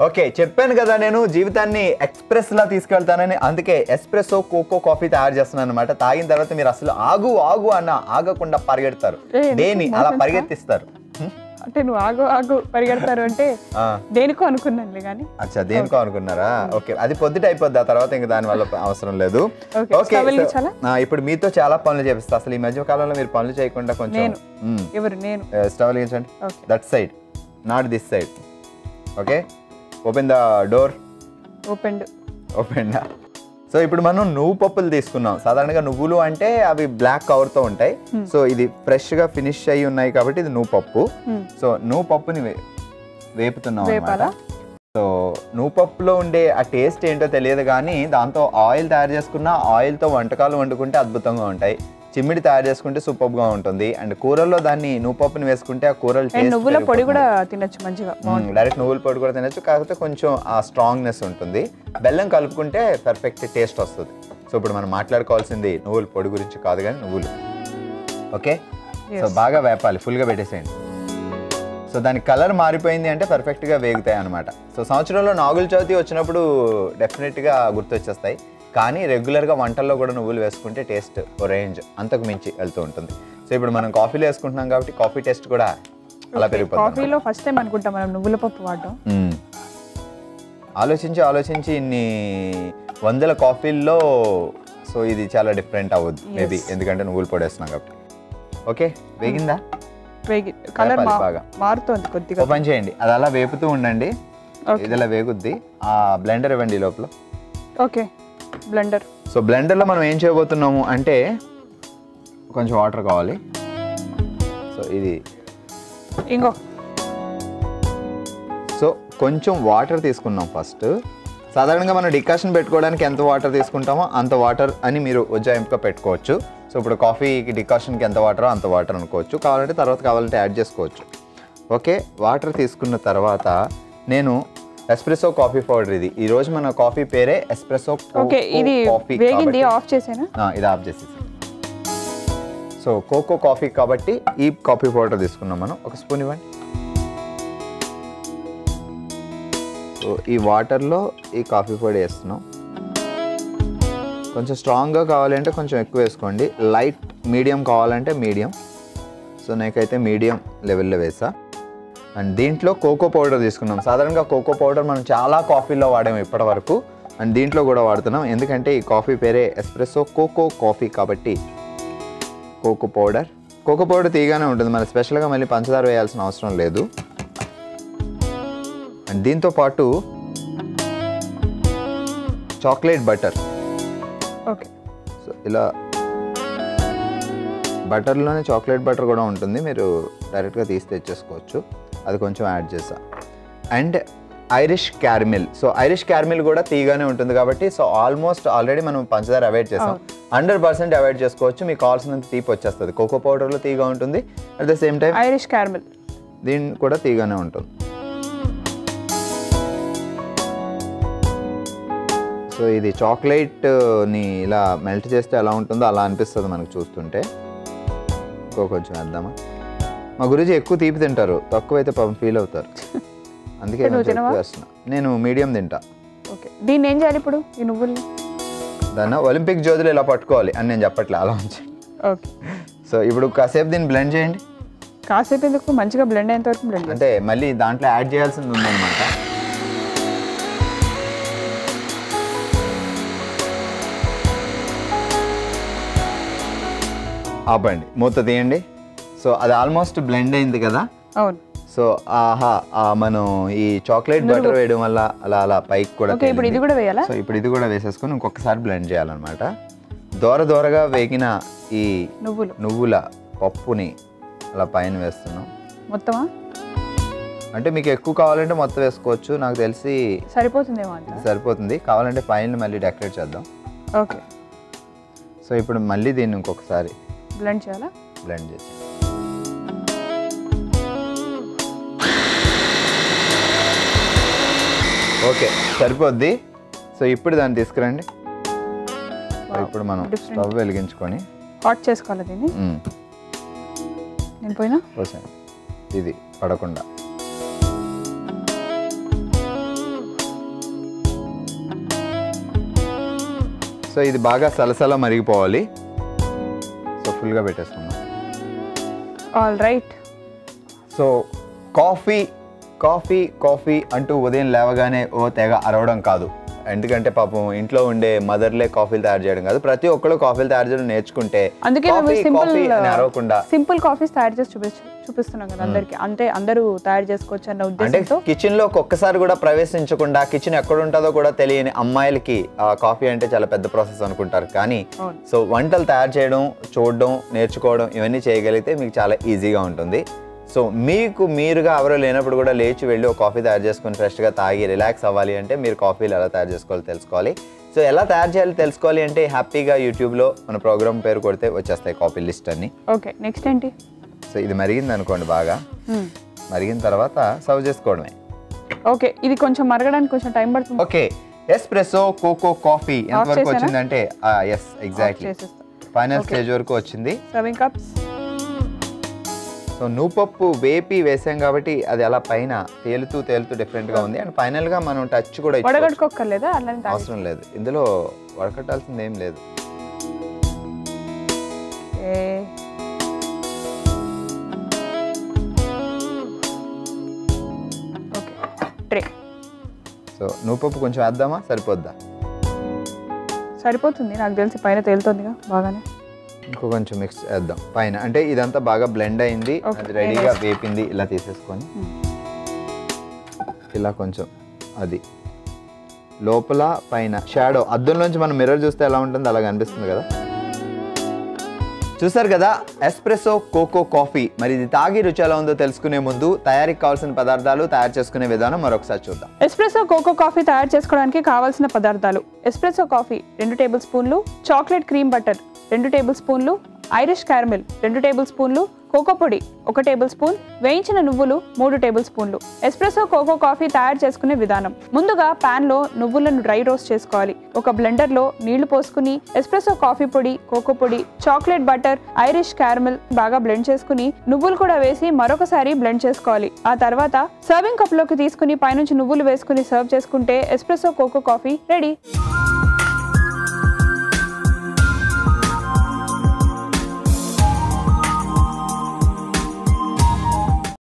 Okay చెప్పాను కదా నేను జీవితాన్ని ఎక్స్ప్రెస్ లా తీసుకెళ్తానని అందుకే ఎస్ప్రెస్సో కోకో కాఫీ తయారు చేస్తున్నాను అనమాట తాగిన తర్వాత మీరు అసలు ఆగు ఆగు అన్న ఆగకుండా పరిగెడతారు ఏ, ఎందుకు? దేని అలా మోషన్సా? పరిగెత్తిస్తారు హ్మ్? అంటే నువ్వు ఆగు ఆగు పరిగెడతారు అంటే ఆ, దేనికో అనుకున్నానులే కానీ అచ్చా దేనికో అనుకున్నారా ఓకే అది పొద్దుట అయిపోద్ది ఆ తర్వాత ఇంకా దాని వల్ల అవసరం లేదు Okay, ఓకే stove వెలిగించాలా? సో, ఆ, ఇప్పుడు మీతో చాలా పనులు చేపిస్తా అసలు ఈ మధ్య కాలంలో మీరు పనులు చేయకుండా కొంచెం నేను. ఎవరు నేను స్టవ్ వెలిగించండి okay that side not this side okay open the door open open so ఇప్పుడు మనం నువ్వు పప్పులు తీసుకున్నాం సాధారణంగా నువ్వులు అంటే అవి బ్లాక్ కవర్తో ఉంటాయి సో ఇది ఫ్రెష్గా ఫినిష్ అయ్యి ఉన్నాయి కాబట్టి ఇది నువ్వు పప్పు సో నువ్వు పప్పుని వే- వేపుతున్నాం అన్నమాట వేపాలా? సో నువ్వు పప్పులో ఉండే ఆ టేస్ట్ ఏంటో తెలియదు కానీ దాంతో ఆయిల్ తయారు చేసుకున్న ఆయిల్తో వంటకాలు వండుకుంటే అద్భుతంగా ఉంటాయి చిమ్మిడి తయారు చేసుకుంటే సూపర్గా ఉంటుంది అండ్ కూరల్లో దాన్ని నువ్వు పప్పుని వేసుకుంటే ఆ కూరలు అండ్ నువ్వుల టేస్ట్ పొడి కూడా తినొచ్చు మంచిగా డైరెక్ట్ నువ్వుల పొడి కూడా తినచ్చు కాకపోతే కొంచెం ఆ స్ట్రాంగ్నెస్ ఉంటుంది బెల్లం కలుపుకుంటే పర్ఫెక్ట్ టేస్ట్ వస్తుంది సో ఇప్పుడు మనం మాట్లాడుకోవాల్సింది నువ్వుల పొడి గురించి కాదు కానీ నువ్వులు ఓకే సో బాగా వేపాలి ఫుల్గా పెట్టేసేయండి సో దాని కలర్ మారిపోయింది అంటే పర్ఫెక్ట్గా వేగుతాయి అనమాట సో సంవత్సరంలో నాగుల చవితి వచ్చినప్పుడు డెఫినెట్గా గుర్తొచ్చేస్తాయి కానీ రెగ్యులర్గా వంటల్లో కూడా నువ్వులు వేసుకుంటే టేస్ట్ రేంజ్ అంతకు మించి వెళ్తూ ఉంటుంది సో ఇప్పుడు మనం కాఫీలో వేసుకుంటున్నాం కాబట్టి కాఫీ టేస్ట్ కూడా అలా పెరిగిపోతుంది కాఫీలో ఫస్ట్ టైం అనుకుంటా మనం నువ్వుల పప్పు వాడడం మ్మ్. ఆలోచించి ఆలోచించి ఇన్ని వందల కాఫీల్లో సో ఇది చాలా డిఫరెంట్ అవ్వద్దు మేబీ ఎందుకంటే నువ్వులు పొడేస్తున్నాం కాబట్టి ఓకే వేగిందా వేగి కలర్ వేపాలి బాగా. మారుతోంది కొద్దిగా ఓ పని చేయండి అది అలా వేపుతూ ఉండండి Okay. ఇది అలా వేగుద్ది ఆ బ్లెండర్ ఇవ్వండి ఈ లోపల ఓకే బ్లెండర్ సో బ్లెండర్లో మనం ఏం చేయబోతున్నాము అంటే కొంచెం వాటర్ కావాలి సో ఇది ఇంకో సో కొంచెం వాటర్ తీసుకున్నాం ఫస్ట్ సాధారణంగా మనం డికాషన్ పెట్టుకోవడానికి ఎంత వాటర్ తీసుకుంటామో అంత వాటర్ అని మీరు ఉజ్జాయింపుగా పెట్టుకోవచ్చు సో ఇప్పుడు కాఫీకి డికాషన్కి ఎంత వాటరో అంత వాటర్ అనుకోవచ్చు కావాలంటే తర్వాత కావాలంటే యాడ్ చేసుకోవచ్చు ఓకే వాటర్ తీసుకున్న తర్వాత నేను ఎస్ప్రెసో కాఫీ పౌడర్ ఇది ఈ రోజు మన కాఫీ పేరే ఎస్ప్రెసో ఓకే ఇది కాఫీ వేగింది ఆఫ్ చేసేనా ఆ, ఇది ఆఫ్ చేసేసి సో కోకో కాఫీ కాబట్టి ఈ కాఫీ పౌడర్ తీసుకున్నాం మనం ఒక స్పూన్ ఇవ్వండి సో ఈ వాటర్లో ఈ కాఫీ పొడి వేస్తున్నాం కొంచెం స్ట్రాంగ్గా కావాలంటే కొంచెం ఎక్కువ వేసుకోండి లైట్ మీడియం కావాలంటే మీడియం సో నాకైతే మీడియం లెవెల్లో వేసా అండ్ దీంట్లో కోకో పౌడర్ తీసుకున్నాం సాధారణంగా కోకో పౌడర్ మనం చాలా కాఫీలో వాడాము ఇప్పటి వరకు అండ్ దీంట్లో కూడా వాడుతున్నాం ఎందుకంటే ఈ కాఫీ పేరే ఎస్ప్రెస్సో కోకో కాఫీ కాబట్టి కోకో పౌడర్ కోకో పౌడర్ తీగానే ఉంటుంది మన స్పెషల్గా మళ్ళీ పంచదార వేయాల్సిన అవసరం లేదు అండ్ దీంతో పాటు చాక్లెట్ బటర్ ఓకే సో ఇలా బటర్లోనే చాక్లెట్ బటర్ కూడా ఉంటుంది మీరు డైరెక్ట్గా తీసి తెచ్చేసుకోవచ్చు అది కొంచెం యాడ్ చేసా and Irish caramel so Irish caramel కూడా తీగానే ఉంటుంది కాబట్టి సో ఆల్మోస్ట్ ఆల్రెడీ మనం పంచదార అవాయిడ్ చేసాం హండ్రెడ్ పర్సెంట్ అవాయిడ్ చేసుకోవచ్చు మీకు కావాల్సినంత తీపి వచ్చేస్తుంది కోకో పౌడర్లో తీగా ఉంటుంది at the same time Irish caramel దీని కూడా తీగానే ఉంటుంది సో ఇది చాక్లెట్ ని ఇలా మెల్ట్ చేస్తే ఎలా ఉంటుందో అలా అనిపిస్తుంది మనకు చూస్తుంటే ఇంకో కొంచెం వేద్దామా మా గురించి ఎక్కువ తీపి తింటారు తక్కువ అయితే పాపం ఫీల్ అవుతారు అందుకే నువ్వు కొంచెం తినవా? ఎక్కువ వేస్తున్నా నేను మీడియం తింటా ఓకే దీన్ని ఏం చేయాలి ఇప్పుడు ఈ నువ్వులు దాన్ని ఒలింపిక్ జ్యోతులు ఇలా పట్టుకోవాలి అని నేను చెప్పట్లే అలా ఉంచి ఓకే సో ఇప్పుడు కాసేపు దీన్ని బ్లెండ్ చేయండి కాసేపు ఎందుకు మంచిగా బ్లెండ్ అయ్యేంత వరకు బ్లెండ్ అంటే మళ్ళీ దాంట్లో యాడ్ చేయాల్సింది ఉందన్నమాట ఆపండి మూత తీయండి సో అది ఆల్మోస్ట్ బ్లెండ్ అయింది కదా అవును సో ఆహా ఆ మనం ఈ చాక్లెట్ బటర్ వేయడం వల్ల అలా అలా పైకి కూడా ఓకే ఇప్పుడు ఇది తేలింది. కూడా వేయాలా సో ఇప్పుడు ఇది కూడా వేసేసుకొని ఇంకొకసారి బ్లెండ్ చేయాలన్నమాట దోర దోరగా వేగిన ఈ నువ్వులు నువ్వుల పప్పుని అలా పైన వేస్తున్నాం మొత్తమా అంటే మీకు ఎక్కువ కావాలంటే మొత్తం వేసుకోవచ్చు నాకు తెలిసి సరిపోతుందేమో అంట ఇది సరిపోతుంది కావాలంటే పైన మళ్ళీ డెకరేట్ చేద్దాం ఓకే సో ఇప్పుడు మళ్ళీ దీన్ని ఇంకొకసారి బ్లెండ్ చేయాలా బ్లెండ్ చేసి ఓకే సరిపోద్ది సో ఇప్పుడు దాన్ని తీసుకురండి సో ఇప్పుడు మనం different. స్టవ్ వెలిగించుకొని హాట్ చేసుకోవాలి దీన్ని మ్మ్, నేను పోయినా పోసేయండి ఇది పడకుండా సో ఇది బాగా సలసల మరిగిపోవాలి సో ఫుల్గా పెట్టేసుకుందాం all right so coffee coffee coffee అంటూ ఉదయం లేవగానే ఓ తెగ అరవడం కాదు ఎందుకంటే పాపం ఇంట్లో ఉండే మదర్లే కాఫీలు తయారు చేయడం కాదు ప్రతి ఒక్కళ్ళు కాఫీలు తయారు చేయడం నేర్చుకుంటే అందుకే మేము కాఫీ సింపుల్ కాఫీ అని అరవకుండా సింపుల్ కాఫీస్ తయారు చేసి చూపించు చూపిస్తున్నాం కదా అందరికి అంటే అందరూ తయారు చేసుకోవచ్చు అన్న అంటే ఉద్దేశంతో కిచెన్ లో ఒక్కసారి కూడా ప్రవేశించకుండా కిచెన్ ఎక్కడ ఉంటుందో కూడా తెలియని అమ్మాయిలకి ఆ కాఫీ అంటే చాలా పెద్ద ప్రాసెస్ అనుకుంటారు కానీ అవును. సో వంటలు తయారు చేయడం చూడడం నేర్చుకోవడం ఇవన్నీ చేయగలిగితే మీకు చాలా ఈజీగా ఉంటుంది సో మీకు మీరుగా ఎవరో లేనప్పుడు కూడా లేచి వెళ్ళి ఒక కాఫీ తయారు చేసుకొని ఫ్రెష్గా తాగి రిలాక్స్ అవ్వాలి అంటే మీరు కాఫీలు ఎలా తయారు చేసుకోవాలో తెలుసుకోవాలి సో ఎలా తయారు చేయాలో తెలుసుకోవాలి అంటే హ్యాపీగా యూట్యూబ్లో మన ప్రోగ్రామ్ పేరు కొడితే వచ్చేస్తాయి కాఫీ లిస్ట్ అన్ని ఓకే నెక్స్ట్ ఏంటి సో ఇది మరిగింది అనుకోండి బాగా మరిగిన తర్వాత సర్వ్ చేసుకోవడమే ఓకే ఇది కొంచెం మరగడానికి కొంచెం టైం పడుతుంది ఓకే ఎస్ప్రెసో కోకో కాఫీ ఎంతవరకు చేశానా? వచ్చిందంటే ఎస్ ఎగ్జాక్ట్లీ చేసేస్తా ఫైనల్ Okay. స్టేజ్ వరకు వచ్చింది సర్వింగ్ కప్స్ సో నువ్వుపప్పు వేపి వేసాం కాబట్టి అది అలా పైన తేలుతూ తేలుతూ different గా ఉంది అండ్ ఫైనల్ గా మనం టచ్ కూడా ఇచ్చుకోవచ్చు. వడగట్టుకోక్కర్లేదా అలానే తాగి అవసరం లేదు ఇందులో వడకట్టాల్సింది ఏం లేదు ఓకే ట్రే సో నువ్వుపప్పు కొంచెం వేద్దామా సరిపోద్దా సరిపోతుంది నాకు తెలిసి పైన తేలుతుందిగా బాగానే ఇంకో కొంచెం మిక్స్ వేద్దాం పైన అంటే ఇదంతా బాగా బ్లెండ్ అయింది Okay. అది రెడీగా వేపింది ఇలా తీసేసుకొని Hmm. ఇలా కొంచెం అది లోపల పైన షాడో అద్దంలోంచి మనం మిర్రర్ చూస్తే ఎలా ఉంటుంది అలా అనిపిస్తుంది కదా చూసారు కదా ఎస్ప్రెసో కోకో కాఫీ మరి ఇది తాగి రుచి ఎలా ఉందో తెలుసుకునే ముందు తయారీకి కావాల్సిన పదార్థాలు తయారు చేసుకునే విధానం మరొకసారి చూద్దాం ఎస్ప్రెసో కోకో కాఫీ తయారు చేసుకోవడానికి కావాల్సిన పదార్థాలు ఎస్ప్రెసో కాఫీ రెండు టేబుల్ స్పూన్లు చాక్లెట్ క్రీమ్ బటర్ రెండు టేబుల్ స్పూన్లు ఐరిష్ క్యారమెల్ రెండు టేబుల్ స్పూన్లు కోకో పొడి ఒక టేబుల్ స్పూన్ వేయించిన నువ్వులు మూడు టేబుల్ స్పూన్లు ఎస్ప్రెసో కోకో కాఫీ తయారు చేసుకునే విధానం ముందుగా పాన్ లో నువ్వులను డ్రై రోస్ట్ చేసుకోవాలి ఒక బ్లెండర్ లో నీళ్లు పోసుకుని ఎస్ప్రెసో కాఫీ పొడి కోకో పొడి చాక్లెట్ బటర్ ఐరిష్ క్యారమెల్ బాగా బ్లెండ్ చేసుకుని నువ్వులు కూడా వేసి మరొకసారి బ్లెండ్ చేసుకోవాలి ఆ తర్వాత సర్వింగ్ కప్ లోకి తీసుకుని పైనుంచి నువ్వులు వేసుకుని సర్వ్ చేసుకుంటే ఎస్ప్రెసో కోకో కాఫీ రెడీ